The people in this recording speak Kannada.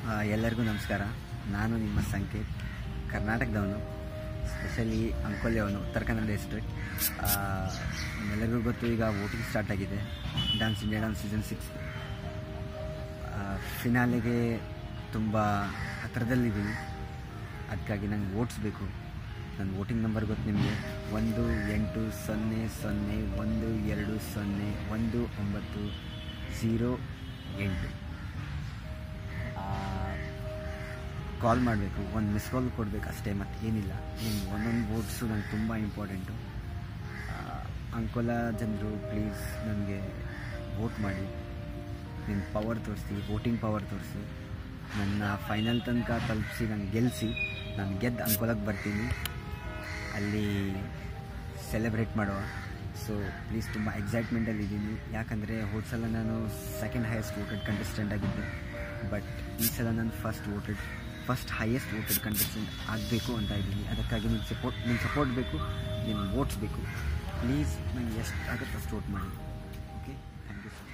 ಆ, ಎಲ್ಲರಿಗೂ ನಮಸ್ಕಾರ ನಾನು ನಿಮ್ಮ ಸಂಕೇತ್ ಕರ್ನಾಟಕದವನು ಸ್ಪೆಷಲಿ ಅಂಕೋಲೆಯವನು ಉತ್ತರ ಕನ್ನಡ ಡಿಸ್ಟ್ರಿಕ್ಟ್ ಎಲ್ಲರಿಗೂ ಗೊತ್ತು ಈಗ ವೋಟಿಂಗ್ ಸ್ಟಾರ್ಟ್ ಆಗಿದೆ dance India dance season six ಫಿನಾಲೆಗೆ ತುಂಬ ಹತ್ತಿರದಲ್ಲಿದ್ದೀನಿ ಅದಕ್ಕಾಗಿ ನಂಗೆ ವೋಟ್ಸ್ ಬೇಕು ನನ್ನ ವೋಟಿಂಗ್ ನಂಬರ್ ಗೊತ್ತು ನಿಮಗೆ ಒಂದು ಎಂಟು ಸೊನ್ನೆ ಸೊನ್ನೆ ಒಂದು ಎರಡು ಸೊನ್ನೆ ಒಂದು ಒಂಬತ್ತು ಝೀರೋ ಎಂಟು ಕಾಲ್ ಮಾಡಬೇಕು ಒಂದು ಮಿಸ್ ಕಾಲ್ ಕೊಡಬೇಕು ಅಷ್ಟೇ ಮತ್ತು ಏನಿಲ್ಲ ನಿಮ್ಮ ಒಂದೊಂದು ವೋಟ್ಸು ನಂಗೆ ತುಂಬ ಇಂಪಾರ್ಟೆಂಟು ಅಂಕೋಲಾ ಜನರು ಪ್ಲೀಸ್ ನನಗೆ ವೋಟ್ ಮಾಡಿ ನಿಮ್ಮ ಪವರ್ ತೋರಿಸಿ ವೋಟಿಂಗ್ ಪವರ್ ತೋರಿಸಿ ನನ್ನ ಫೈನಲ್ ತನಕ ತಲುಪಿಸಿ ನಂಗೆ ಗೆಲ್ಲಿಸಿ ನಾನು ಗೆದ್ದು ಅಂಕೋಲಕ್ಕೆ ಬರ್ತೀನಿ ಅಲ್ಲಿ ಸೆಲೆಬ್ರೇಟ್ ಮಾಡುವ ಸೊ ಪ್ಲೀಸ್ ತುಂಬ ಎಕ್ಸೈಟ್ಮೆಂಟಲ್ಲಿ ಇದ್ದೀನಿ ಯಾಕಂದರೆ ಹೋದ ಸಲ ನಾನು ಸೆಕೆಂಡ್ ಹೈಯೆಸ್ಟ್ ವೋಟೆಡ್ ಕಂಟೆಸ್ಟೆಂಟ್ ಆಗಿದ್ದೆ ಬಟ್ ಈ ಸಲ ನಾನು first voted first highest voted contestant ಆಗಬೇಕು ಅಂತ ಇದ್ದೀನಿ ಅದಕ್ಕಾಗಿ ನಿಮ್ಮ ಸಪೋರ್ಟ್ ನಿಮ್ಮ ಸಪೋರ್ಟ್ ಬೇಕು ನಿಮ್ಮ ವೋಟ್ಸ್ ಬೇಕು ಪ್ಲೀಸ್ ನನಗೆ ಎಷ್ಟು ಆಗುತ್ತೆ ಅಷ್ಟು ವೋಟ್ ಮಾಡಿ ಓಕೆ ಥ್ಯಾಂಕ್ ಯು ಸೊ